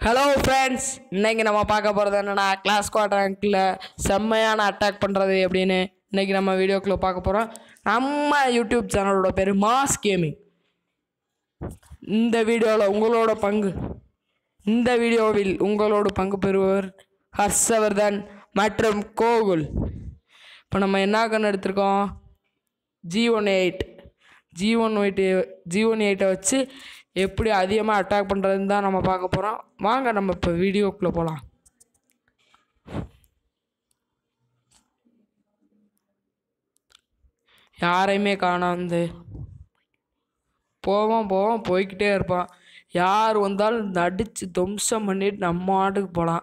hello friends இன்னைக்கு நம்ம பார்க்க போகிறது என்னன்னா கிளாஸ் குவாட் ரேங்க்கில் செம்மையான அட்டாக் பண்ணுறது எப்படின்னு இன்னைக்கு நம்ம வீடியோக்குள்ளே பார்க்க போகிறோம் நம்ம யூடியூப் சேனலோட பேர் மாஸ் கேமிங் இந்த வீடியோவில் உங்களோட பங்கு இந்த வீடியோவில் உங்களோட பங்கு பெறுபவர் ஹர்ஷவர்தன் மற்றும் கோகுல் இப்போ நம்ம என்ன கண்ணு எடுத்திருக்கோம் G one eight G one eight G one எயிட்டை வச்சு எப்படி அதிகமாக அட்டாக் பண்ணுறதுன்னு தான் நம்ம பார்க்க போகிறோம் வாங்க நம்ம இப்போ வீடியோக்குள்ளே போகலாம் யாரையுமே காணோம் வந்து போவோம் போவோம் போய்க்கிட்டே இருப்பான் யார் வந்தாலும் நடித்து துவம்சம் பண்ணிட்டு நம்ம ஆட்டுக்கு போகலாம்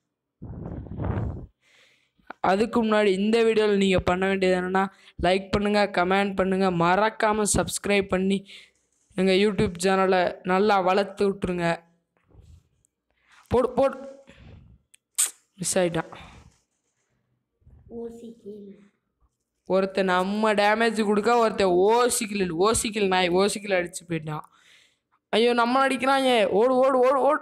அதுக்கு முன்னாடி இந்த வீடியோவில் நீங்கள் பண்ண வேண்டியது என்னென்னா லைக் பண்ணுங்கள் கமெண்ட் பண்ணுங்கள் மறக்காமல் சப்ஸ்கிரைப் பண்ணி எங்கள் யூடியூப் சேனலை நல்லா வளர்த்து விட்ருங்க போடு போடு மிஸ் ஆயிட்டான் ஒருத்தன் நம்ம டேமேஜ் கொடுக்க ஒருத்தன் ஓசிக்கில் ஓசிக்கில் நாய் ஓசிக்கில் அடிச்சு போயிட்டான் ஐயோ நம்ம அடிக்கிறாங்க ஓடு ஓடு ஓடு ஓடு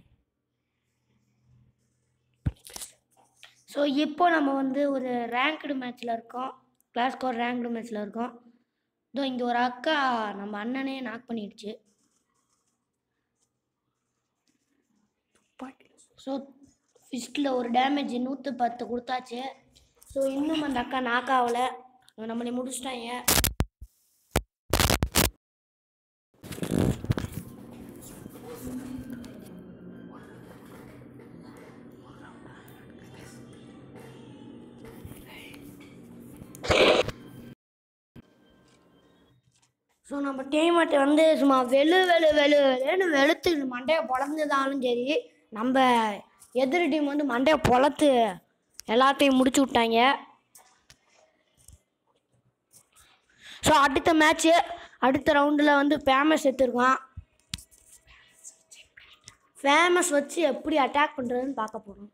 ஸோ இப்போ நம்ம வந்து ஒரு ரேங்க்டு மேட்ச்சில் இருக்கோம் கிளாஸ் ஸ்கோர் ரேங்க்டு மேட்ச்சில் இருக்கோம் இதோ இங்கே ஒரு அக்கா நம்ம அண்ணனே நாக் பண்ணிடுச்சு ஸோ ஃபிஸ்ட்டில் ஒரு டேமேஜ் நூற்று பத்து கொடுத்தாச்சு ஸோ இன்னும் அந்த அக்கா நாக் ஆகலை நம்மளை முடிச்சிட்டாங்க ஸோ நம்ம டீமேட் வந்து சும்மா வெளு வெளு வெளு வெளுன்னு வெளுத்து மண்டையை பொழந்ததாலும் சரி நம்ம எதிர் டீம் வந்து மண்டையை பொழத்து எல்லாத்தையும் முடிச்சு விட்டாங்க ஸோ அடுத்த மேட்ச்சு அடுத்த ரவுண்டில் வந்து ஃபேமஸ் எடுத்துருக்கான் ஃபேமஸ் வச்சு எப்படி அட்டாக் பண்ணுறதுன்னு பார்க்க போகிறோம்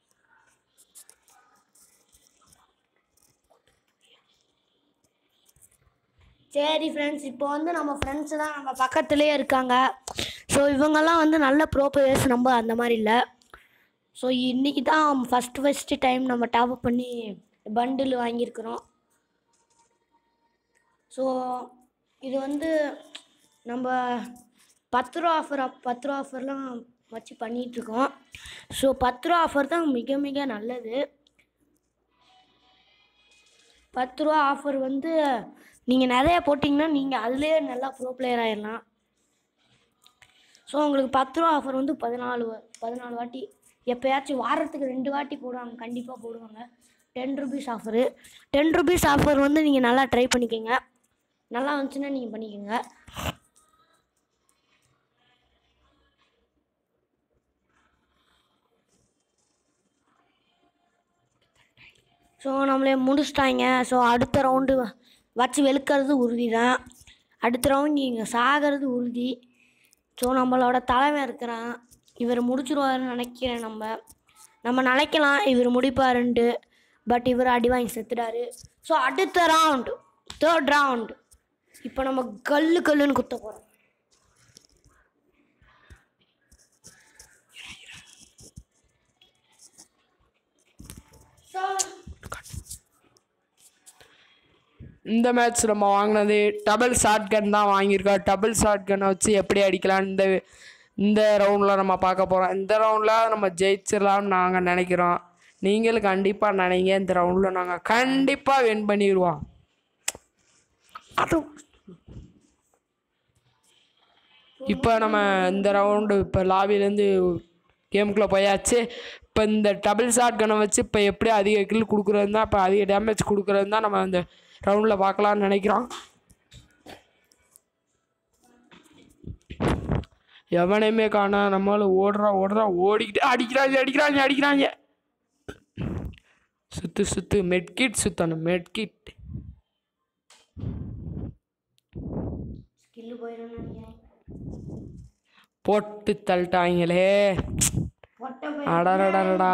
சரி ஃப்ரெண்ட்ஸ் இப்போ வந்து நம்ம ஃப்ரெண்ட்ஸு தான் நம்ம பக்கத்துலேயே இருக்காங்க ஸோ இவங்கெல்லாம் வந்து நல்ல ப்ரோ பிளேயர்ஸ் நம்ம அந்த மாதிரி இல்லை ஸோ இன்றைக்கி தான் ஃபஸ்ட்டு ஃபஸ்ட்டு டைம் நம்ம டாப் அப் பண்ணி பண்டில் வாங்கியிருக்கிறோம் ஸோ இது வந்து நம்ம பத்து ரூபா ஆஃபர் பத்து ரூபா ஆஃபர்லாம் வச்சு பண்ணிகிட்ருக்கோம் ஸோ பத்து ரூபா ஆஃபர் தான் மிக மிக நல்லது பத்து ரூபா ஆஃபர் வந்து நீங்கள் நிறைய போட்டிங்கன்னா நீங்கள் அதுலேயே நல்லா ப்ரோ பிளேயர் ஆயிடலாம் ஸோ உங்களுக்கு பத்து ரூபா ஆஃபர் வந்து பதினாலு வ- பதினாலு வாட்டி எப்போயாச்சும் வாரத்துக்கு ரெண்டு வாட்டி போடுவாங்க கண்டிப்பாக போடுவாங்க ten rupees offer ten rupees offer வந்து நீங்கள் நல்லா ட்ரை பண்ணிக்கோங்க நல்லா வந்துச்சுன்னா நீங்கள் பண்ணிக்கோங்க ஸோ நம்மளே முடிச்சிட்டாங்க ஸோ அடுத்த ரவுண்டு வச்சு வெளுக்கிறது உறுதி தான் அடுத்த ரவுண்ட் இங்கே சாகிறது உறுதி ஸோ நம்மளோட தலைமை இருக்கிறான் இவர் முடிச்சிருவாருன்னு நினைக்கிறேன் நம்ம நம்ம நினைக்கலாம் இவர் முடிப்பாருன்ட்டு பட் இவர் அடி வாங்கி செத்துட்டாரு ஸோ அடுத்த ரவுண்டு தேர்ட் ரவுண்டு இப்போ நம்ம கல்லு கல்லுன்னு குத்த போகிறோம் ஸோ இந்த மேட்ச் நம்ம வாங்கினது டபுள் ஷார்ட் கன் தான் வாங்கியிருக்கோம் டபுள் ஷார்ட் கன்னை வச்சு எப்படி அடிக்கலாம் இந்த இந்த ரவுண்டில் நம்ம பார்க்க போகிறோம் இந்த ரவுண்டில் நம்ம ஜெயிச்சிடலாம்னு நாங்கள் நினைக்கிறோம் நீங்களும் கண்டிப்பாக நினைங்க இந்த ரவுண்டில் நாங்கள் கண்டிப்பாக வின் பண்ணிடுவோம் இப்போ நம்ம இந்த ரவுண்டு இப்போ லாபிலேருந்து கேமுக்குள்ளே போயாச்சு இப்போ இந்த டபுள் ஷாட் கனை வச்சு இப்போ எப்படி அதிக கில் கொடுக்குறது தான் இப்போ அதிக டேமேஜ் கொடுக்குறது தான் நம்ம இந்த ரவுண்டில் பார்க்கலாம்னு நினைக்கிறோம் எவனையுமே காணா நம்மளும் ஓடுறோம் ஓடுறோம் ஓடிக்கிட்டு அடிக்கிறாங்க அடிக்கிறாங்க அடிக்கிறாங்க சுத்து சுத்து மெட்கிட் சுத்தணும் மெட்கிட் ஸ்கில்லு போயிடும்னு நினைக்கிறேன் போட்டு தள்ளிட்டாங்களே ஒட்டை போய் அடடடடா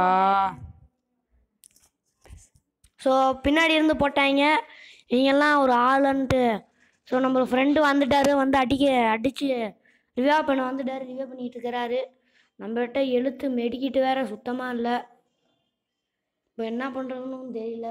ஸோ பின்னாடி இருந்து போட்டாங்க நீங்கள்லாம் ஒரு ஆளுன்ட்டு ஸோ நம்ம ஃப்ரெண்டு வந்துட்டாரு வந்து அடிக்க அடித்து ரிவ்யூ பண்ண வந்துட்டாரு ரிவ்யூ பண்ணிட்டு இருக்கிறாரு நம்மகிட்ட எழுத்து மெடிக்கிட்டு வேற சுத்தமாக இல்லை இப்போ என்ன பண்ணுறதுன்னு தெரியல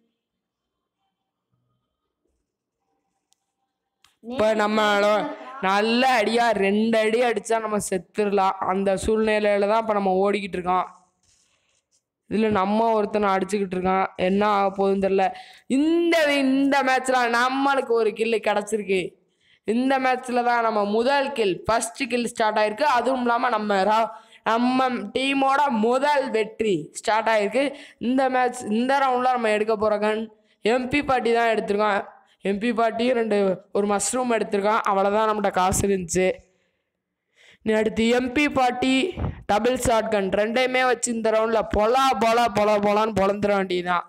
இப்போ நம்மளோட நல்ல அடியா ரெண்டு அடி அடிச்சா நம்ம செத்துடலாம் அந்த சூழ்நிலையில தான் இப்போ நம்ம ஓடிக்கிட்டு இருக்கோம் இதில் நம்ம ஒருத்தனை அடிச்சுக்கிட்டு இருக்கான் என்ன ஆக போகுதுன்னு தெரில இந்த இந்த மேட்ச்சில் நம்மளுக்கு ஒரு கில்லு கிடச்சிருக்கு இந்த மேட்ச்சில் தான் நம்ம முதல் கில் ஃபஸ்ட்டு கில் ஸ்டார்ட் ஆயிருக்கு அதுவும் இல்லாமல் நம்ம ரா- நம்ம டீமோட முதல் வெற்றி ஸ்டார்ட் ஆயிருக்கு இந்த மேட்ச் இந்த ரவுண்டில் நம்ம எடுக்க போகிற கன் எம்பி பாட்டி தான் எடுத்திருக்கோம் எம்பி பாட்டியும் ரெண்டு ஒரு மஷ்ரூம் எடுத்திருக்கோம் அவ்வளோதான் நம்மகிட்ட காசு இருந்துச்சு நீ அடுத்து எம்பி பாட்டி டபுள் ஷாட் கன் ரெண்டையுமே வச்சு இந்த ரவுண்டில் பொலா பொலா பொலா பொலான்னு பொழந்துட வேண்டியதுதான்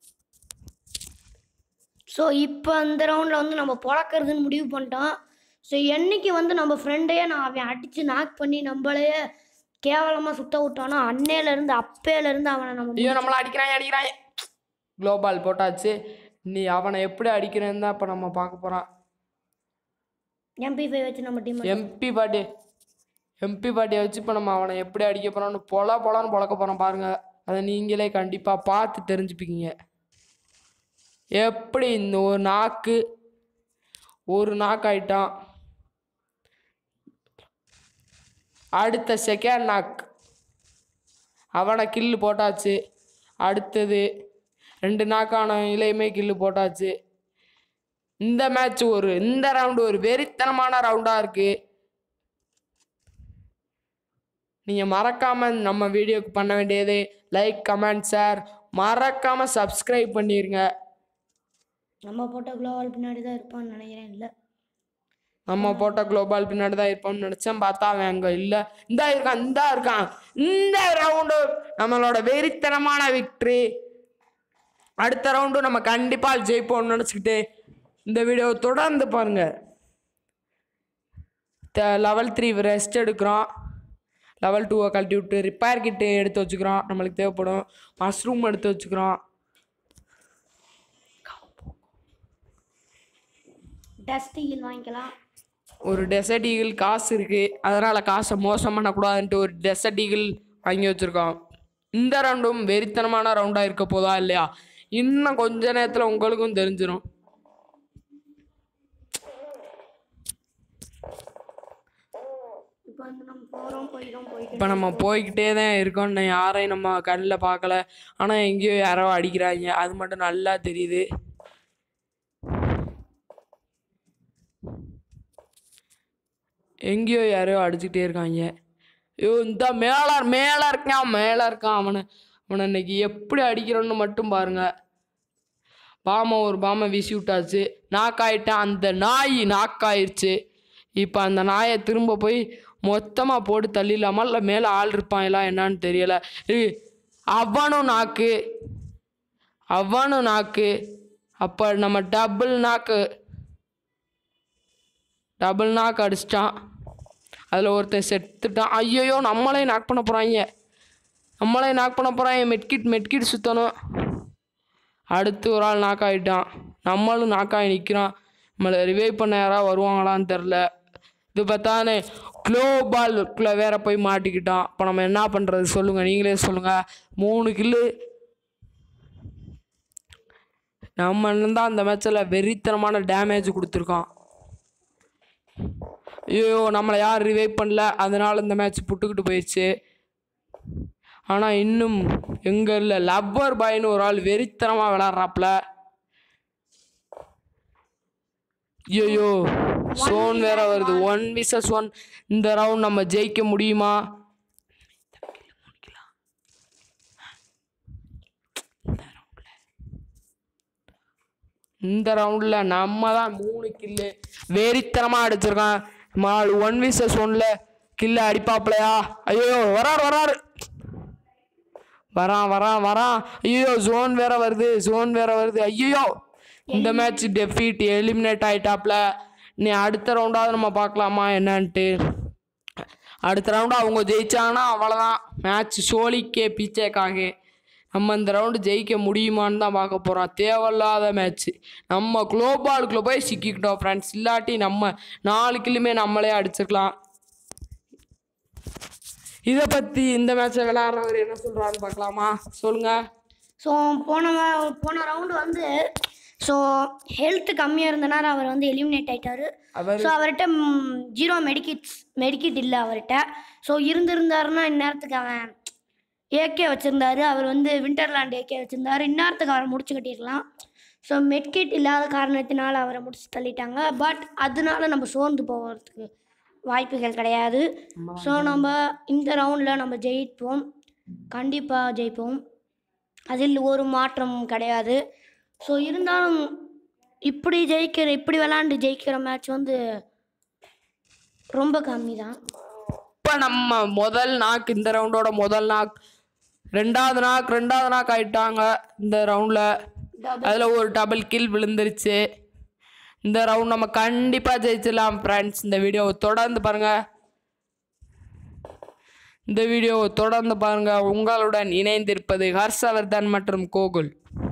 ஸோ இப்போ அந்த ரவுண்டில் வந்து நம்ம பொழக்கிறதுன்னு முடிவு பண்ணிட்டோம் ஸோ என்னைக்கு வந்து நம்ம ஃப்ரெண்டையே நான் அவன் அடித்து நாக் பண்ணி நம்மளையே கேவலமாக சுத்த விட்டானோ அன்னையிலேருந்து அப்பையிலேருந்து அவனை நம்ம ஐயோ நம்மளை அடிக்கிறாங்க அடிக்கிறாங்க குளோபால் போட்டாச்சு நீ அவனை எப்படி அடிக்கிறேன்னு தான் இப்போ நம்ம பார்க்க போகிறோம் எம்பி ஃபைவ் வச்சு நம்ம டீம் எம்பி பாட்டி எம்பி பாட்டியை வச்சு இப்போ நம்ம அவனை எப்படி அடிக்க போகிறோம்னு பொல பொலன்னு பொழக்க போகிறோம் பாருங்க அதை நீங்களே கண்டிப்பாக பார்த்து தெரிஞ்சுப்பிக்கிங்க எப்படி இந்த ஒரு நாக்கு ஒரு நாக்கு ஆயிட்டான் அடுத்த செகண்ட் நாக் அவனை கில்லு போட்டாச்சு அடுத்தது ரெண்டு நாக்கான இலையுமே கில்லு போட்டாச்சு இந்த மேட்ச் ஒரு இந்த ரவுண்டு ஒரு வெறித்தனமான ரவுண்டாக இருக்குது நீங்கள் மறக்காமல் நம்ம வீடியோக்கு பண்ண வேண்டியது லைக் கமெண்ட் ஷேர் மறக்காமல் சப்ஸ்கிரைப் பண்ணிடுங்க நம்ம போட்ட குளோவால் பின்னாடி தான் இருப்பான்னு நினைக்கிறேன் இல்லை நம்ம போட்ட குளோபால் பின்னாடி தான் இருப்போம்னு நினச்சேன் பார்த்தா அவன் அங்கே இல்லை இந்தா இருக்கான் இந்தா இருக்கான் இந்த ரவுண்டு நம்மளோட வெறித்தனமான விக்ட்ரி அடுத்த ரவுண்டு நம்ம கண்டிப்பாக ஜெயிப்போம்னு நினச்சிக்கிட்டு இந்த வீடியோவை தொடர்ந்து பாருங்கள் லெவல் த்ரீ ரெஸ்ட் எடுக்கிறோம் லெவல் டூவை கழட்டி விட்டு ரிப்பேர் கிட்டு எடுத்து வச்சுக்கிறோம் நம்மளுக்கு தேவைப்படும் மஷ்ரூம் எடுத்து வச்சுக்கிறோம் டஸ்ட் ஹீல் வாங்கிக்கலாம் ஒரு டெசர்ட் ஈகிள் காசு இருக்குது அதனால் காசை மோசம் பண்ணக்கூடாதுன்ட்டு ஒரு டெசர்ட் ஈகிள் வாங்கி வச்சுருக்கோம் இந்த ரவுண்டும் வெறித்தனமான ரவுண்டாக இருக்க போதா இல்லையா இன்னும் கொஞ்ச நேரத்தில் உங்களுக்கும் தெரிஞ்சிடும் இப்போ வந்து நம்ம போகிறோம் போயிடும் போயிட்டு இப்போ நம்ம போய்கிட்டே தான் இருக்கோம் இன்னும் யாரையும் நம்ம கண்ணில் பார்க்கல ஆனால் எங்கேயோ யாரோ அடிக்கிறாங்க அது மட்டும் நல்லா தெரியுது எங்கேயோ யாரையோ அடிச்சுக்கிட்டே இருக்காங்க ஐயோ இந்த மேலே மேலே இருக்கான் மேலே இருக்கான் அவனை அவனை இன்னைக்கு எப்படி அடிக்கிறோன்னு மட்டும் பாருங்க பாமை ஒரு பாமை வீசி விட்டாச்சு நாக்காயிட்டான் அந்த நாய் நாக்காயிருச்சு இப்போ அந்த நாயை திரும்ப போய் மொத்தமாக போட்டு தள்ளிடலாமா இல்லை மேலே ஆள் இருப்பாங்களா என்னன்னு தெரியல ஏய், அவனும் நாக்கு அவனும் நாக்கு அப்போ நம்ம டபுள் நாக்கு டபுள் நாக் அடிச்சிட்டான் அதில் ஒருத்தன் செத்துட்டான் ஐயோ நம்மளே நாக் பண்ண போகிறாங்க நம்மளே நாக் பண்ண போகிறாங்க மெட்கிட் மெட்கிட் சுற்றணும் அடுத்து ஒரு ஆள் நாக் ஆகிட்டான் நம்மளும் நாக்காகி நிற்கிறோம் நம்மளை ரிவைவ் பண்ண யாராவது வருவாங்களான்னு தெரில இது பார்த்தானே க்ளோபால்குள்ளே வேற போய் மாட்டிக்கிட்டோம் இப்போ நம்ம என்ன பண்ணுறது சொல்லுங்கள் நீங்களே சொல்லுங்கள் மூணு கில்லு நம்ம தான் அந்த மேட்ச்சில் வெறித்தனமான டேமேஜ் கொடுத்துருக்கோம் ஐயோ நம்மளை யார் ரிவைவ் பண்ணல அதனால இந்த மேட்ச் புட்டுக்கிட்டு போயிடுச்சு ஆனால் இன்னும் எங்கே இல்லை லவ்வர் பாய்னு ஒரு ஆள் வெறித்தனமாக விளாட்றாப்புல ஐயோ சோன் வேற வருது ஒன் விசஸ் ஒன் இந்த ரவுண்ட் நம்ம ஜெயிக்க முடியுமா இந்த ரவுண்டில் நம்ம தான் மூணு கில்லு வெறித்தனமாக அடிச்சிருக்கோம் மால் ஒன் விசஸ் ஒன்னில் கில்லு அடிப்பாப்லையா ஐயோ வராரு வராரு வரான் வரான் வரான் ஐயோ ஜோன் வேற வருது ஜோன் வேற வருது ஐயோ இந்த மேட்ச் டெஃபீட் எலிமினேட் ஆயிட்டாப்ல நீ அடுத்த ரவுண்டாவது நம்ம பார்க்கலாமா என்னன்ட்டு அடுத்த ரவுண்டு அவங்க ஜெயிச்சாங்கன்னா அவ்வளோதான் மேட்ச் சோழிக்கே பீச்சேக்காக நம்ம இந்த ரவுண்டு ஜெயிக்க முடியுமான்னு தான் பார்க்க போகிறோம் தேவையில்லாத மேட்ச் நம்ம குளோபாலுக்குள்ளே போய் சிக்கிக்கிட்டோம் ஃப்ரெண்ட்ஸ் இல்லாட்டி நம்ம நாலு கிலுமே நம்மளே அடிச்சிருக்கலாம் இதை பற்றி இந்த மேட்சை விளையாடுறவர் என்ன சொல்கிறான்னு பார்க்கலாமா சொல்லுங்கள் ஸோ போன வா- போன ரவுண்டு வந்து ஸோ ஹெல்த் கம்மியாக இருந்தனால அவர் வந்து எலிமினேட் ஆயிட்டாரு அவர் ஸோ அவர்கிட்ட ஜீரோ மெடிக்கிட்ஸ் மெடிக்கிட் இல்லை அவர்கிட்ட ஸோ இருந்திருந்தாருன்னா இந்நேரத்துக்கு அவன் ஏகே வச்சுருந்தாரு அவர் வந்து விண்டர்லாண்ட் ஏகே வச்சுருந்தாரு இந்நேரத்துக்கு அவரை முடிச்சு கட்டிடலாம் ஸோ மெட்கிட் இல்லாத காரணத்தினால அவரை முடிச்சு தள்ளிட்டாங்க பட் அதனால நம்ம சோர்ந்து போகிறதுக்கு வாய்ப்புகள் கிடையாது ஸோ நம்ம இந்த ரவுண்டில் நம்ம ஜெயிப்போம் கண்டிப்பாக ஜெயிப்போம் அதில் ஒரு மாற்றம் கிடையாது ஸோ இருந்தாலும் இப்படி ஜெயிக்கிற இப்படி விளாண்டு ஜெயிக்கிற மேட்ச் வந்து ரொம்ப கம்மி தான் இப்போ நம்ம முதல் நாக் இந்த ரவுண்டோட முதல் நாக் ரெண்டாவது நாக் ரெண்டாவது நாக் ஆயிட்டாங்க இந்த ரவுண்டில் அதில் ஒரு டபுள் கில் விழுந்துருச்சு இந்த ரவுண்ட் நம்ம கண்டிப்பாக ஜெயிச்சிடலாம் ஃப்ரெண்ட்ஸ் இந்த வீடியோவை தொடர்ந்து பாருங்கள் இந்த வீடியோவை தொடர்ந்து பாருங்கள் உங்களுடன் இணைந்திருப்பது ஹர்ஷவர்தன் மற்றும் கோகுல்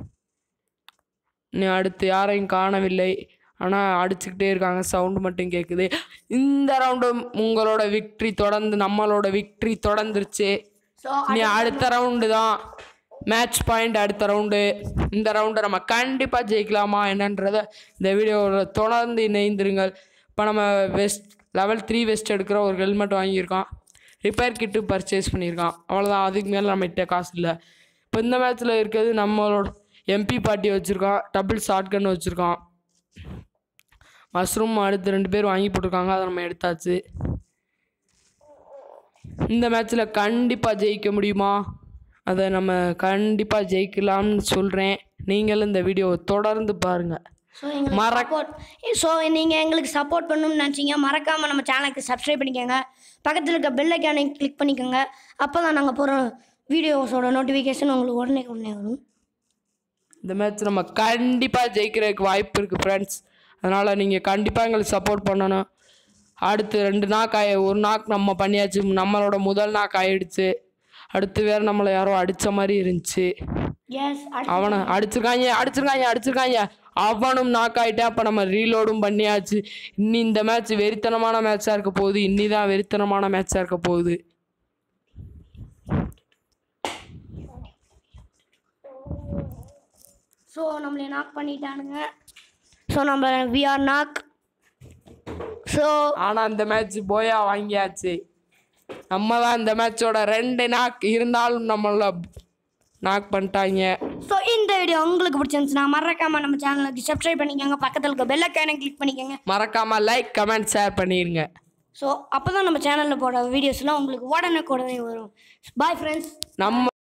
நீ அடுத்து யாரையும் காணவில்லை ஆனால் அடிச்சுக்கிட்டே இருக்காங்க சவுண்டு மட்டும் கேட்குது இந்த ரவுண்டு உங்களோட விக்ட்ரி தொடர்ந்து நம்மளோட விக்ட்ரி தொடர்ந்துருச்சு ஸோ நீ அடுத்த ரவுண்டு தான் மேட்ச் பாயிண்ட் அடுத்த ரவுண்டு இந்த ரவுண்டை நம்ம கண்டிப்பாக ஜெயிக்கலாமா என்னன்றத இந்த வீடியோவில் தொடர்ந்து இணைந்திருங்கள் இப்போ நம்ம வெஸ்ட் லெவல் த்ரீ வெஸ்ட் எடுக்கிற ஒரு ஹெல்மெட் வாங்கியிருக்கான் ரிப்பேர் கிட்டு பர்ச்சேஸ் பண்ணியிருக்கான் அவ்வளோதான் அதுக்கு மேலே நம்மகிட்ட காசு இல்லை இப்போ இந்த மேட்ச்சில் இருக்கிறது நம்மளோட எம்பி பார்ட்டி வச்சுருக்கான் டபுள் ஷார்ட் கன் வச்சுருக்கான் மஷ்ரூம் அடுத்து ரெண்டு பேர் வாங்கி போட்டிருக்காங்க அதை நம்ம எடுத்தாச்சு இந்த மேட்ச்சில் கண்டிப்பாக ஜெயிக்க முடியுமா அதை நம்ம கண்டிப்பாக ஜெயிக்கலாம்னு சொல்கிறேன் நீங்களும் இந்த வீடியோவை தொடர்ந்து பாருங்கள் ஸோ எங்களுக்கு மறக்க- சப்போர்ட் ஸோ நீங்கள் எங்களுக்கு சப்போர்ட் பண்ணணும்னு நினச்சிங்க மறக்காமல் நம்ம சேனலுக்கு சப்ஸ்கிரைப் பண்ணிக்கோங்க பக்கத்தில் இருக்க பெல் ஐக்கானை கிளிக் பண்ணிக்கோங்க அப்போ தான் நாங்கள் போகிற வீடியோஸோட நோட்டிஃபிகேஷன் உங்களுக்கு உடனே உடனே வரும் இந்த மேட்ச் நம்ம கண்டிப்பாக ஜெயிக்கிறதுக்கு வாய்ப்பு இருக்குது ஃப்ரெண்ட்ஸ் அதனால் நீங்கள் கண்டிப்பாக எங்களுக்கு சப்போர்ட் பண்ணணும் அடுத்து ரெண்டு நாக் ஆய ஒரு நாக் நம்ம பண்ணியாச்சு நம்மளோட முதல் நாக் ஆயிடுச்சு அடுத்து வேறு நம்மளை யாரோ அடித்த மாதிரி இருந்துச்சு எஸ் அவனை அடிச்சிருக்காங்க அடிச்சிருக்காங்க அடிச்சிருக்காங்க அவனும் நாக் ஆயிட்டான் அப்போ நம்ம ரீலோடும் பண்ணியாச்சு இன்னி இந்த மேட்ச் வெறித்தனமான மேட்சாக இருக்க போகுது இன்னி தான் வெறித்தனமான மேட்சாக இருக்க போகுது ஸோ நம்மளை நாக் பண்ணிட்டானுங்க ஸோ நம்ம வி ஆர் நாக் ஸோ ஆனால் இந்த மேட்ச் போயா வாங்கியாச்சு நம்ம தான் இந்த மேட்சோட ரெண்டு நாக் இருந்தாலும் நம்மள நாக் பண்ணிட்டாங்க ஸோ இந்த வீடியோ உங்களுக்கு பிடிச்சிருந்துச்சுன்னா மறக்காமல் நம்ம சேனலுக்கு சப்ஸ்கிரைப் பண்ணிக்கோங்க பக்கத்தில் இருக்க பெல் ஐக்கானை கிளிக் பண்ணிக்கோங்க மறக்காம லைக் கமெண்ட் ஷேர் பண்ணிடுங்க ஸோ அப்போ தான் நம்ம சேனலில் போட வீடியோஸ்லாம் உங்களுக்கு உடனே உடனே வரும் பாய் ஃப்ரெண்ட்ஸ் நம்ம